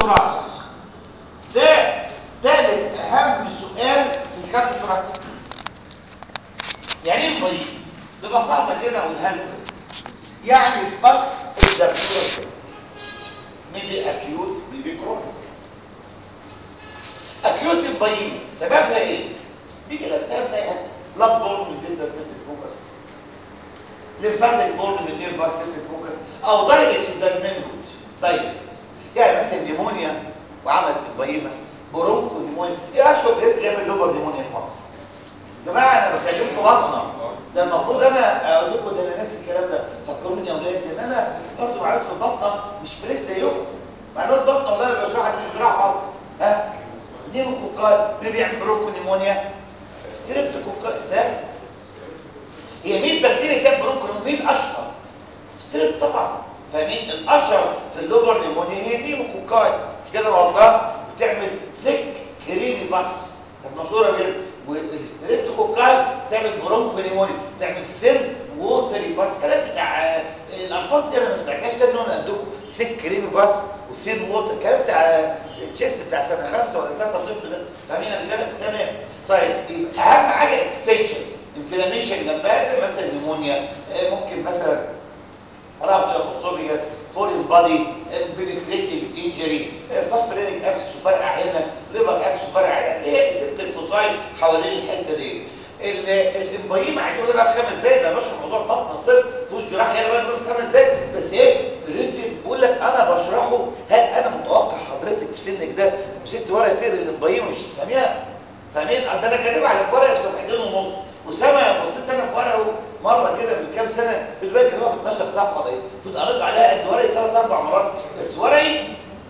ثوراسيس ده ثالث اهم سؤال في الكارت الثوراسي يعني ايه مريض ببساطه كده اقولها لكم يعني بس الدكتور ميبي اكيوت ميبي كرونيك اكيوت البيين سببها ايه بيجي الالتهاب ده بلاد بورن من ديستال سيبتيك فوكس ليمفاتيك بورن من نير باس سيبتيك فوكس او دايركت دايمنجوج دايركت يعني مثلا نيمونيا وعملت البيمه برونكو نيمونيا ايه اشهر جهاز بيعمل لوبر نيمونيا في مصر يا جماعه انا بكلمكم بطنه ده المفروض انا اقول لكم ده انا نفس الكلام ده فكروني يا اولاد ان انا برضه معرفش في البطنه مش فريش زيكم معلومات بطنه والله انا بشرحها في الجراحه ها نيموكوكال اللي بيعمل برونكو نيمونيا ستريبتوكوكال اسلام هي مين بكتيريا تعمل برونكو مين اشهر ستريب طبعا فمين الاشهر في اللوبر نيمونيا هي نيموكوكال مش كده والله بتعمل ثيك كريمي باس كانت مشهوره جدا والستريبتوكوكال تعمل برونكو نيمونيا تعمل ثين ووتري باس كلام بتاع الالفاظ دي انا ما سمعتهاش ده ان انا عندكم ثيك كريمي باس وثين ووتر الكلام بتاع التشيست بتاع سنه خمسه ولا سنه طب ده فاهمين الكلام تمام طيب يبقى اهم حاجه اكستنشن انفلاميشن جنبها زي مثلا نيمونيا ممكن مثلا رابتشر اوسوفيجاس فورين بادي بنتريتنج انجري صف رينك ابس وفرقع هنا ليفر ابس وفرقع هنا اللي هي سبت الفصائل حوالين الحته دي الامبايم عايز اقول بقى في خمس دقايق ده بشرح موضوع بطن الصدر فيهوش جراحه هنا بقى في خمس دقايق بس ايه ريتن بقول لك انا بشرحه هل انا متوقع حضرتك في سنك ده مسكت ورقه تقري الامبايم مش هتفهميها فاهمين ده انا كاتبها على ورقه بصفحتين ونص وسامع بصيت انا في ورقه مره كده من كام سنه في بالك كاتبها في 12 صفحه دي كنت قريت عليها قد ورقي ثلاث اربع مرات بس ورقي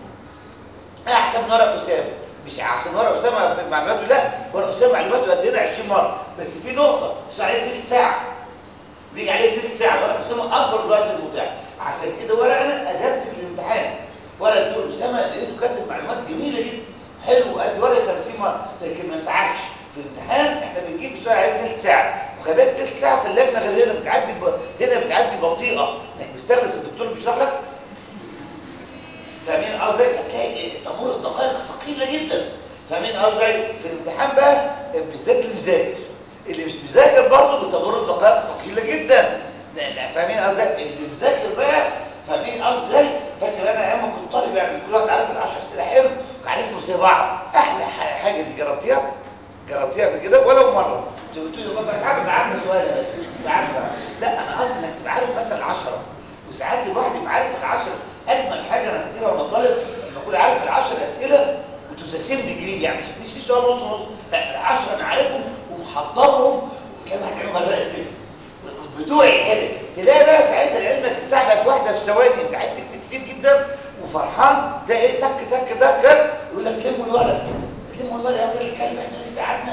احسن من ورق اسامه مش عشان ورق اسامه في معلوماته لا ورق اسامه معلوماته قد ايه 20 مره بس في نقطه مش عليها ثلث ساعه بيجي عليه ثلث ساعه ورق اسامه اكبر الوقت المتاح عشان كده ورقنا ادبت الامتحان ورق دكتور اسامه لقيته كاتب معلومات جميله جدا حلو قد ورقه 50 مره لكن ما ينفعكش في الامتحان احنا بنجيب سؤال عليه ثلث ساعه وخلي بالك ثلث ساعه في اللجنه غير هنا بتعدي ب... هنا بتعدي بطيئه انك مستغلس الدكتور بيشرح لك فاهمين قصدي هتلاقي تمر الدقائق ثقيله جدا فاهمين قصدي في الامتحان بقى بالذات اللي مذاكر اللي مش مذاكر برضه بتمر الدقائق ثقيله جدا فاهمين قصدي اللي مذاكر بقى فاهمين قصدي ازاي فاكر انا ايام ما كنت طالب يعني كل واحد عارف ال10 اسئله حلو وعارفهم زي بعض احلى حاجه دي جربتيها جربتيها قبل كده ولو مره قلت له بابا ساعات ببقى عارف سؤال يا باشا ساعات لا انا قصدي انك تبقى عارف مثلا 10 وساعات الواحد يبقى عارف ال10 اجمل حاجه انا فاكرها وانا طالب لما اكون عارف ال10 اسئله وتساسين ديجري يعني مش في سؤال نص نص لا ال10 انا عارفهم ومحضرهم وكان كانوا غرقت كده بتوعي كده تلاقي بقى ساعتها لعلمك الساعه بقت واحده في ثواني انت عايز تكتب كتير جدا وفرحان ده ايه تك تك تك يقول لك لموا الورق لموا الورق يا ولاد الكلب احنا لسه قعدنا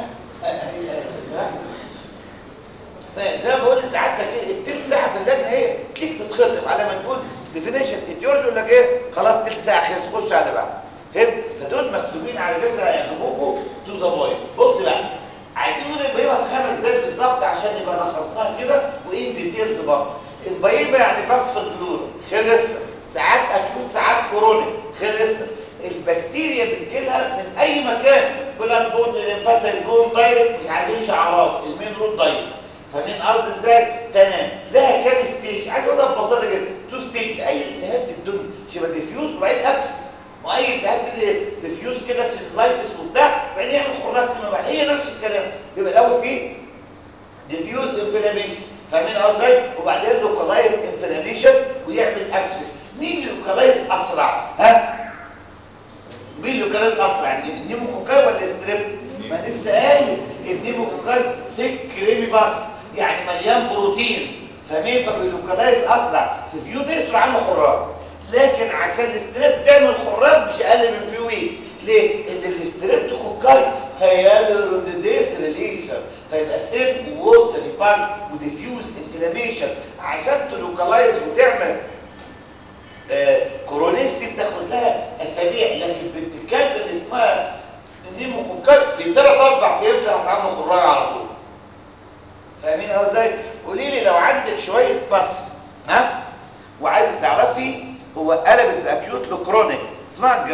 فزي ما بقول سعادتك ايه التلت ساعه في اللجنه ايه تيجي تتخطب على ما تقول ديفينيشن اتيولوجي يقول لك ايه خلاص تلت ساعه خلص خش على بعض فهمت فدول مكتوبين على فكره هيعجبوكوا تو ذا بوينت بص بقى عايزين نقول البيضه في خمس دقايق بالظبط عشان يبقى لخصناها كده وايه ديتيلز برضه البيضه يعني بصف البلور خلصنا ساعات اكيوت ساعات كورونيك خلصنا البكتيريا بتجيلها من اي مكان بلاد بون ليمفاتيك بون دايركت مش عايزين شعارات المين رود دايركت فاهمين قصدي ازاي تمام لها كام ستيج عايز اقولها ببساطه جدا تو ستيج اي التهاب في الدنيا يبقى ديفيوز وبعدين ابسس واي التهاب كده ديفيوز كده سيلايتس وبتاع بعدين يعمل خراج فيما بعد هي نفس الكلام يبقى الاول فيه ديفيوز انفلاميشن فاهمين قصدي وبعدين لوكالايز انفلاميشن ويعمل ابسس مين لوكالايز اسرع ها مين لوكالايز اسرع يعني النيموكوكاي ولا ستريب ما لسه قايل النيموكوكاي ثيك كريمي باس يعني مليان بروتينز فاهمين فبيلوكالايز اسرع في فيو ديز عنه خراج لكن عشان الستريب تعمل خراج مش اقل من فيو ويكس ليه؟ ان الستريبتوكوكاي هيالورونيديز ريليشن فيبقى ثين ووتري باس وديفيوز انفلاميشن عشان تلوكالايز وتعمل آه كورونيستي بتاخد لها اسابيع لكن بنت الكلب اللي اسمها النيموكوكاي في ثلاث اربع ايام هتعمل خراج على طول فاهمين ازاي؟ قولي لي لو عندك شويه بس ها وعايزه تعرفي هو قلبت باكيوت لكرونيك اسمها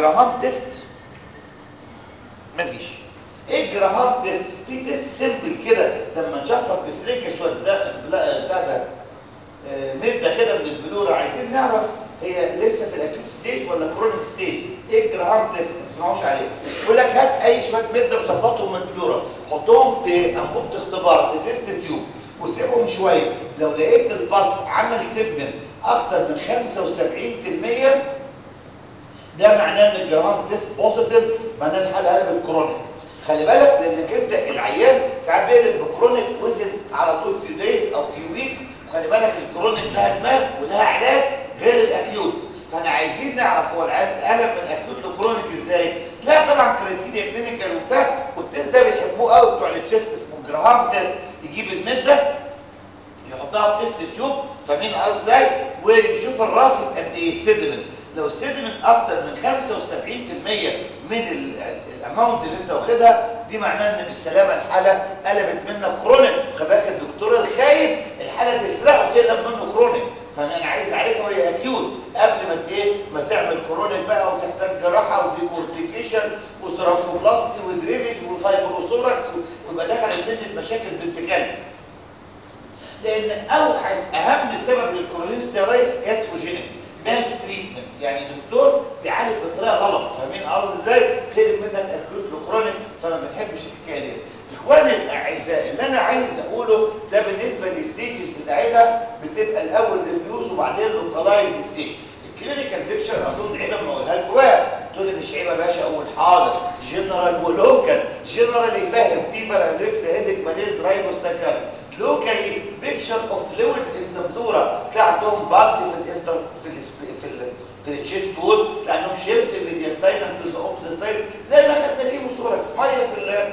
تيست مفيش ايه الجراهام تيست في تيست سيمبل كده لما نشفط بسرنجه شويه ده لا بتاع ده آه، مده كده من البلوره عايزين نعرف هي لسه في الاكيوت ستيج ولا كرونيك ستيج ايه الجراهام تيست ما تسمعوش عليه يقول لك هات اي شويه مده وصفطهم من البلوره حطهم في انبوبه اختبار في تيست تيوب وسيبهم شويه لو لقيت الباص عمل سيجمنت اكتر من 75% ده معناه ان الجرام تيست بوزيتيف معناه الحاله قلبت كرونيك خلي بالك لانك انت العيان ساعات بيقلب بكرونيك وزن على طول في دايز او في ويكس وخلي بالك الكرونيك لها دماغ ولها علاج غير الاكيوت فاحنا عايزين نعرف هو العيان اتقلب من اكيوت لكرونيك ازاي لا طبعا كريتيريا كلينيكال وبتاع والتيست ده بيحبوه قوي بتوع التشيست اسمه جراهام تيست يجيب المده يحطها في تيست تيوب فاهمين قصدي ازاي ويشوف الراسب قد ايه السيدمنت لو السيدمنت اكتر من 75% من الاماونت اللي انت واخدها دي معناها ان بالسلامه الحاله قلبت منك كرونيك خلي بالك الدكتور الخايب الحاله تسرقه وتقلب منه كرونيك فانا عايز عليك وهي اكيوت قبل ما ايه ما تعمل كرونيك بقى وتحتاج جراحه وديكورتيكيشن وسيرابوبلاستي ودرينج وفايبروسوركس ويبقى دخلت مني مشاكل بنت كلب لان اوحش اهم سبب للكورونيستيرايس اتروجينيك مالش تريتمنت يعني دكتور بيعالج بطريقه غلط فاهمين قصدي ازاي خير منك اكيوت لكرونيك فما بنحبش الحكايه دي اخواني الاعزاء اللي انا عايز اقوله ده بالنسبه للستيجز بتاعتها بتبقى الاول ديفيوز وبعدين لوكالايز ستيج الكلينيكال بيكتشر اظن عيبه ما اقولها لكم بقى تقول لي مش عيبه يا باشا اقول حاضر جنرال ولوكال جنرال يفهم فيفر الريكس هيدك ماليز رايبوس تاكر لوكالي بيكتشر اوف فلويد ان ذا بلورا تلاقي عندهم بالك في الانتر في ال في ال في التشيست وول تلاقي عندهم شيفت الميدياستاينم تو ذا اوبزيت سايد زي ما خدنا الهيموثوركس ميه في ال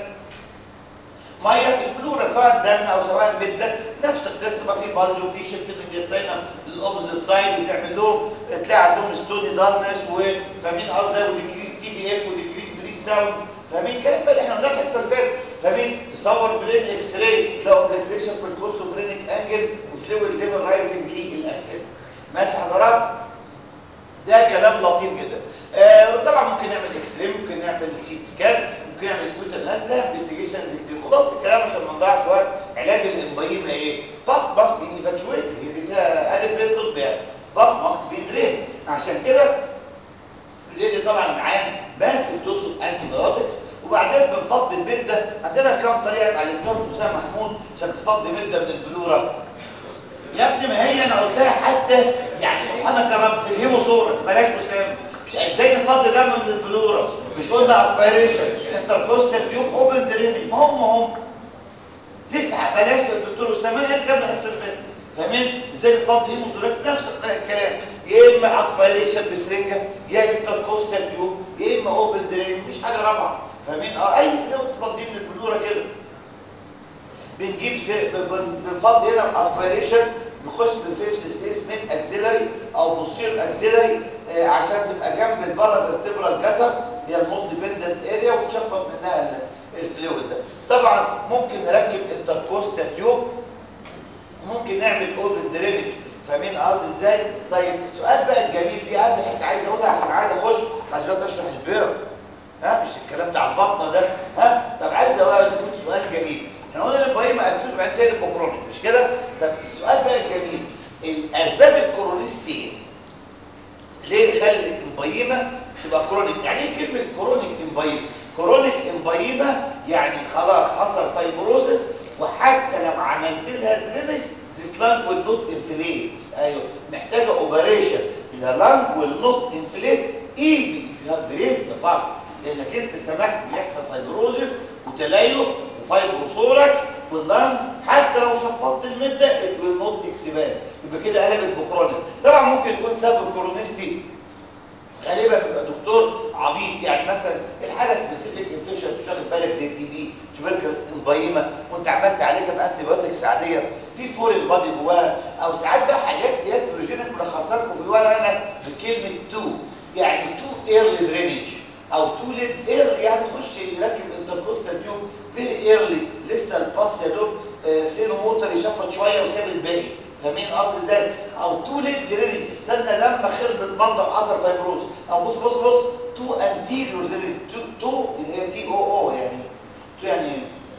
ميه في البلورا سواء دم او سواء مده نفس القصه ما في بلج وفي شيفت الميدياستاينم للاوبزيت سايد وتعمل لهم تلاقي عندهم ستوني دارنس وفاهمين قصدي وديكريس تي في اف وديكريس بري ساوند فاهمين الكلام بقى اللي احنا قلناه الحصه اللي فاتت فاهمين تصور برين اكس راي تلاقوا اوبليتريشن في الكوستوفرينيك انجل وفلويد ليفل رايزنج للاكسل ماشي حضرات ده كلام لطيف جدا آه طبعا ممكن نعمل اكس راي ممكن نعمل سيت سكان ممكن نعمل سكوتر نازله انفستيجيشنز كتير خلاص الكلام عشان ما نضيعش وقت علاج الامبايما ايه باص باص بيفاكيويت هي دي فيها الف ب طب يعني باص باص بيدرين عشان كده بنلاقي طبعا معانا بس بتقصد انتي بايوتكس وبعدين بنفضي المده عندنا كام طريقه اتعلمتهم اسامه محمود عشان تفضي مده من البلوره يا ابني ما هي انا قلتها حتى يعني سبحانك يا رب في الهيموثوركس بلاش اسامه مش ازاي نفضي دم من البلوره مش قلنا اسبيريشن انتركوستال تيوب اوبن دريننج ما هم هم تسعه بلاش الدكتور اسامه هي كام الحصه اللي فاتت فاهمين ازاي نفضي هيموثوركس نفس الكلام يا اما اسبيريشن بسرنجه يا انتركوستال تيوب يا اما اوبن دريننج مفيش حاجه رابعه فاهمين اه اي فلويد تفضيه من البلوره كده بنجيب بنفضي هنا اسبيريشن نخش بالفيفس سبيس ميد اكزيلري او بوستير اكزيلري آه عشان تبقى جنب البارا فيرتبرال جاتر هي الموست ديبندنت اريا وتشفط منها الفلويد ده طبعا ممكن نركب انتركوستال تيوب ممكن نعمل اوبن درينج فاهمين قصدي ازاي طيب السؤال بقى الجميل دي اهم حته عايز اقولها عشان عايز اخش عايز اشرح البير ها مش الكلام بتاع البطنه ده ها طب عايز اقول يكون سؤال جميل احنا قلنا البهيمه اكيد بعد تاني بكرونيك مش كده طب السؤال بقى الجميل اسباب الكرونيستي ليه خلي البهيمه تبقى كرونيك يعني ايه كلمه كرونيك امبايما كرونيك امبايما يعني خلاص حصل فايبروزس وحتى لو عملت لها درينج this lung will not inflate ايوه محتاجه اوبريشن the lung will not inflate even if you have drained the pus لانك انت سمحت ان يحصل فايبروزس وتليف وفايبروثوركس واللنج حتى لو شفطت المده it will not expand يبقى كده قلبت بكرونيك طبعا ممكن يكون سبب الكورونيستي غالبا بيبقى دكتور عبيط يعني مثلا الحاجه سبيسيفيك انفكشن مش واخد بالك زي التي بي تبركلس امبايما وانت عمال تعالجها بانتي بايوتكس عاديه في فورين بادي جواها او ساعات بقى حاجات دياتروجينيك ملخصها لكم في الورقه هنا بكلمه تو يعني تو ايرلي درينج او تو ليت ايرلي يعني يخش يركب انتركوستال تيوب فيري ايرلي لسه الباس يا دوب ثين ووتر يشفط شويه وساب الباقي فاهمين قصدي ازاي او تو ليت درينج استنى لما خربت بلطه وحصل فايبروز او بص بص بص تو انتيريور درينج تو تو اللي هي تي او او يعني تو يعني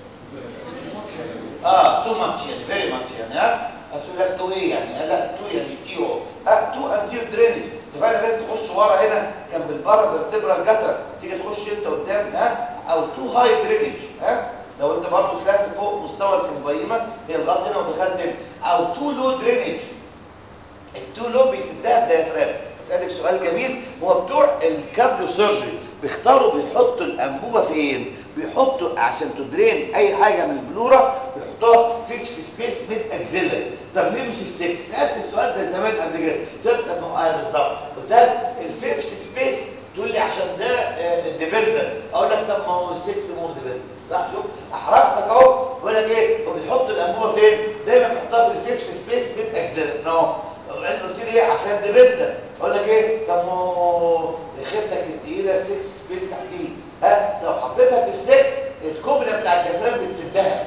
اه تو ماتش يعني فيري ماتش يعني ها اقول لك تو ايه يعني لا تو يعني تي او اه تو انتيريور درينج فانا لازم تخش ورا هنا جنب البره فيرتبرال جتر تيجي تخش انت قدام ها او تو هاي درينج ها لو انت برضه طلعت فوق مستوى المبيمه هي الغلط هنا ودخلت هنا او تو لو درينج التو لو بيسدها الديافرام اسالك سؤال جميل هو بتوع الكارديو سيرجري بيختاروا بيحطوا الانبوبه فين بيحطوا عشان تدرين اي حاجه من البلوره بيحطوها في سبيس ميد اكزيلري طب ليه مش السكس سالت السؤال ده زمان قبل كده قلت لك طب ما هو انا بالظبط قلت لك الفيفث سبيس تقول لي عشان ده ديبندنت اقول لك طب ما هو السكس مور ديبندنت صح شوف احرجتك اهو بقول لك ايه هو بيحط الانبوبه فين دايما بيحطها في الفيفث سبيس ميد اكزيلري اهو قلت لي ايه عشان ديبندنت اقول لك ايه طب ما هو خيبتك التقيله 6 سبيس تحتيه ها لو حطيتها في السكس الكوبله بتاع الديافرام بتسدها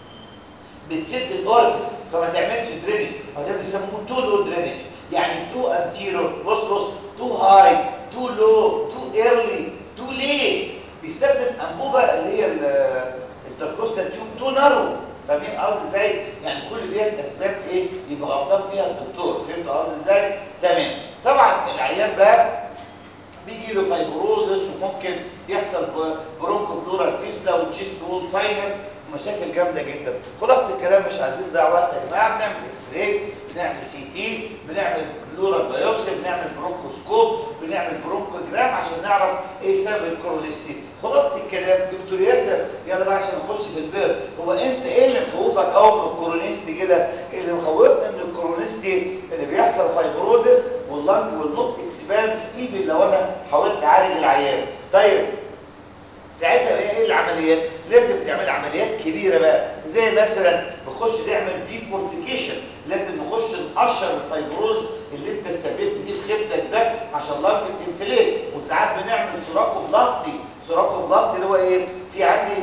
بتسد الاوركس فما تعملش درينج وده بيسموه تو لو درينج يعني تو انتيرو بص بص تو هاي تو لو تو ايرلي تو ليت بيستخدم انبوبه اللي هي التركوستا تيوب تو نارو فاهمين قصدي ازاي يعني كل ديت اسباب ايه يبقى غلطان فيها الدكتور فهمت قصدي ازاي تمام طبعا العيان بقى بيجي له فايبروزس وممكن يحصل برونكو بلورال فيستلا وتشيست وول ساينس مشاكل جامده جدا خلاصه الكلام مش عايزين نضيع وقت يا جماعه بنعمل اكس راي بنعمل سي تي بنعمل بلورال بايوبسي بنعمل برونكوسكوب بنعمل برونكوجرام عشان نعرف ايه سبب الكورونيستي خلاصه الكلام دكتور ياسر يلا بقى عشان نخش في البير هو انت ايه اللي مخوفك قوي من الكورونيستي كده اللي مخوفنا من الكورونيستي اللي بيحصل فايبروزس واللنج والنوت اكسباند ايفن لو انا حاولت اعالج العيان طيب ساعتها بقى ايه العمليات لازم تعمل عمليات كبيره بقى زي مثلا نخش نعمل ديكورتيكيشن لازم نخش نقشر الفايبروز اللي انت سببت فيه في خيبتك ده عشان لانج انفليت وساعات بنعمل سوراكو بلاستي سوراكو بلاستي اللي هو ايه في عندي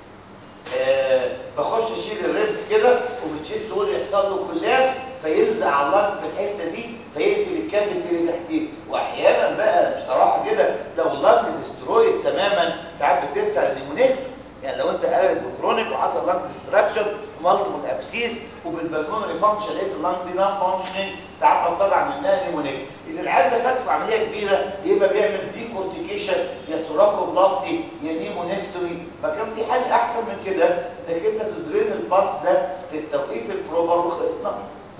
آه بخش اشيل الريبس كده وبتشيست تقول يحصل له كولابس فيلزق على اللنج في الحته دي فيقفل الكابل اللي تحتيه واحيانا بقى بصراحه كده لو اللنج ديسترويد تماما ساعات بترسع النيمونيك يعني لو انت قلبت بكرونيك وحصل لانج ديستراكشن ومالتيبل ابسيس وبالبلمونري فانكشن لقيت اللانج دي نون فانكشننج ساعات بطلع منها نيمونيك اذا العيان ده خد في عمليه كبيره يبقى بيعمل ديكورتيكيشن يا سوراكو بلاستي يا نيمونيكتومي ما كان في حل احسن من كده انك انت تدرين الباص ده في التوقيت البروبر وخلصنا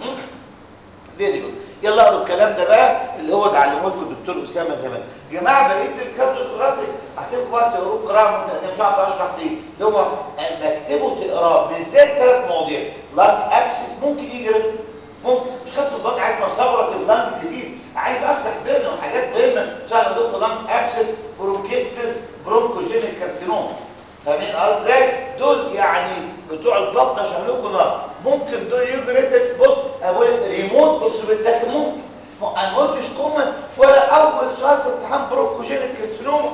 فيري جود يلا اقروا الكلام ده بقى اللي هو علمه لكم الدكتور اسامه زمان يا جماعه بقيه الكارديو ثوراسيك هسيبكم وقت تقروه قراءه انا مش هعرف اشرح فيه اللي هو اما اكتبه تقراه بالذات ثلاث مواضيع لانج ابسس ممكن يجي رتم ممكن مش خدت بالك عايز مصابره اللانج ديزيز عايز افتح بينهم حاجات مهمه مش عارف اقول لكم لانج ابسس برونكيتسس برونكوجينيك كارسينوم فاهمين قصدي ازاي دول يعني بتوع البطن عشان لكم نار ممكن دول يجي ريتد بص اقول ريموت بص بالتاكد ممكن انا ما قلتش كومن ولا اول سؤال في امتحان برونكوجينيك كارسينوما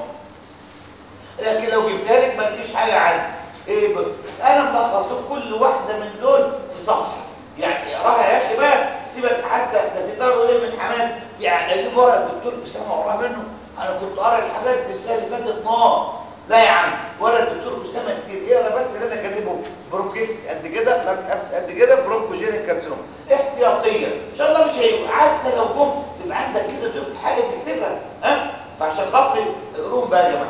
لكن لو جبتها لك ما تجيش حاجه عني ايه بص انا ملخص كل واحده من دول في صفحه يعني اقراها يا اخي بقى سيبك حتى ده في طلبه ليه من حماس يعني اجيب ورقه الدكتور اسامه وراها منه انا كنت قاري الحاجات في السنه اللي فاتت نار لا يا عم ولا الدكتور اسامه كتير اقرا بس اللي انا كاتبه برونكيتس قد كده لانج ابس قد كده برونكوجينيك كارسينوم احتياطيه ان شاء الله مش هيبقى حتى لو جم تبقى عندك كده دول حاجه تكتبها ها فعشان خاطري اقروهم بقى يا جماعه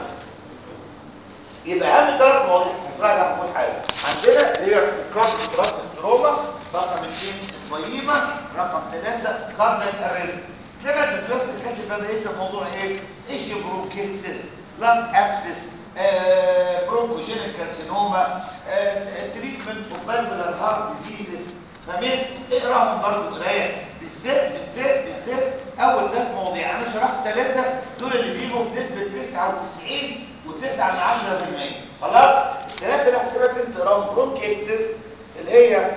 يبقى اهم ثلاث مواضيع هسمعها هنقول حاجه عندنا هي كارد تراست تروما رقم 2 الفيما رقم 3 كاردياك اريست نبقى الدكتور كاتب بقى بقيه الموضوع ايه ايش برونكيتسس لانج ابسس برونكوجينيك كارسينوما تريتمنت اوف فالفولار هارت ديزيزز فاهمين اقراهم برضه قرايه بالذات بالذات بالذات اول ثلاث مواضيع انا شرحت ثلاثه دول اللي بيجوا بنسبه 99 و9 من 10% خلاص الثلاثه اللي هحسبك انت تقراهم برونكيتسز اللي هي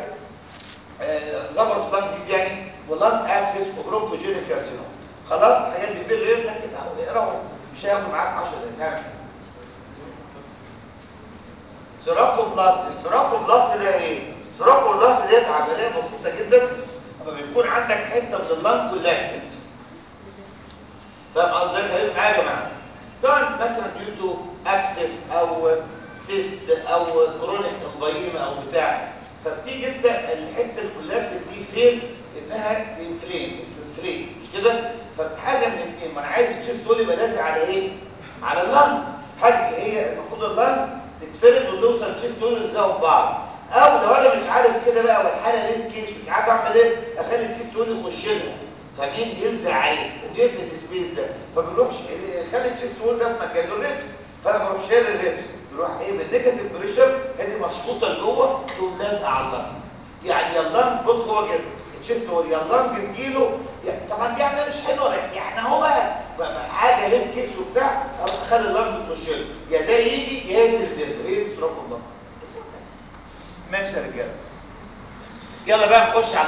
زبر فلانكيز يعني ولانج ابسس وبرونكوجينيك كارسينوما خلاص الحاجات دي في غير لكن اقراهم مش هياخدوا معاك 10 دقايق سيراكو بلاست السيراكو بلاست ده ايه سيراكو بلاست ديت عمليه بسيطه جدا اما بيكون عندك حته من اللنج كولابسد فاهم قصدي خليكم معايا يا جماعه سواء مثلا ديو تو ابسس او سيست او كرونيك امبايما او بتاع فبتيجي انت الحته الكولابس دي فين انها تنفلين تنفلين مش كده فحاجه من الاثنين ما انا عايز التشيست تقول يبقى لازق على ايه على اللنج حاجه هي المفروض اللنج تتفرد وتوصل التشيست تقول يلزقوا في بعض او لو انا مش عارف كده بقى والحاله ليه كيس مش عارف اعمل ايه اخلي التشيست تقول يخش لها فمين يلزق عليه ويقفل السبيس ده فبنروحش خلي التشيست تقول ده في مكانه الريبس فانا بروح شايل الريبس بيروح ايه بالنيجاتيف بريشر هذه مسقوطه لجوه تقوم لازقه على اللنج يعني يلا بص هو كده التشيست هو يلا تجيله يعني طبعا دي يعني مش حلوه بس يعني هو بقى, بقى حاجه للكيس وبتاع اروح اخلي اللنج تخش له يا ده يجي يا ينزل هي دي استراحه البصر بس هو كده. ماشي يا رجاله يلا بقى نخش على